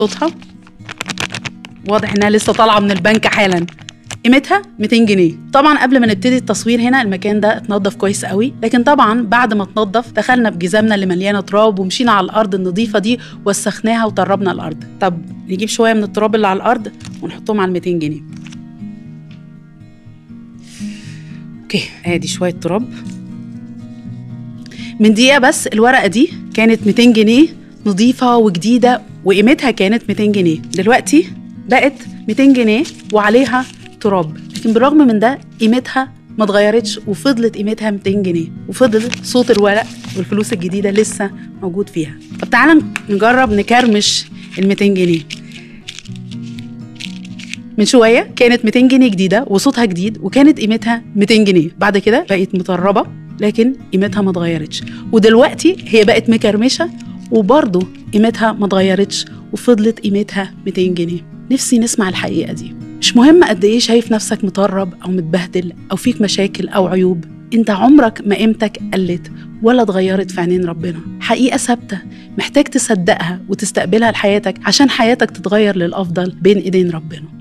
صوتها واضح انها لسه طالعه من البنك حالا قيمتها 200 جنيه طبعا قبل ما نبتدي التصوير هنا المكان ده اتنضف كويس قوي لكن طبعا بعد ما اتنضف دخلنا بجزامنا اللي مليانه تراب ومشينا على الارض النظيفه دي وسخناها وطربنا الارض طب نجيب شويه من التراب اللي على الارض ونحطهم على ال 200 جنيه اوكي ادي شويه تراب من دقيقه بس الورقه دي كانت 200 جنيه نظيفه وجديده وقيمتها كانت 200 جنيه دلوقتي بقت 200 جنيه وعليها تراب لكن بالرغم من ده قيمتها ما اتغيرتش وفضلت قيمتها 200 جنيه وفضل صوت الورق والفلوس الجديده لسه موجود فيها طب تعالى نجرب نكرمش ال 200 جنيه من شويه كانت 200 جنيه جديده وصوتها جديد وكانت قيمتها 200 جنيه بعد كده بقت مطربه لكن قيمتها ما اتغيرتش ودلوقتي هي بقت مكرمشه وبرضه قيمتها ما اتغيرتش وفضلت قيمتها 200 جنيه نفسي نسمع الحقيقه دي مش مهم قد ايه شايف نفسك مطرب او متبهدل او فيك مشاكل او عيوب انت عمرك ما قيمتك قلت ولا اتغيرت في عينين ربنا حقيقه ثابته محتاج تصدقها وتستقبلها لحياتك عشان حياتك تتغير للافضل بين ايدين ربنا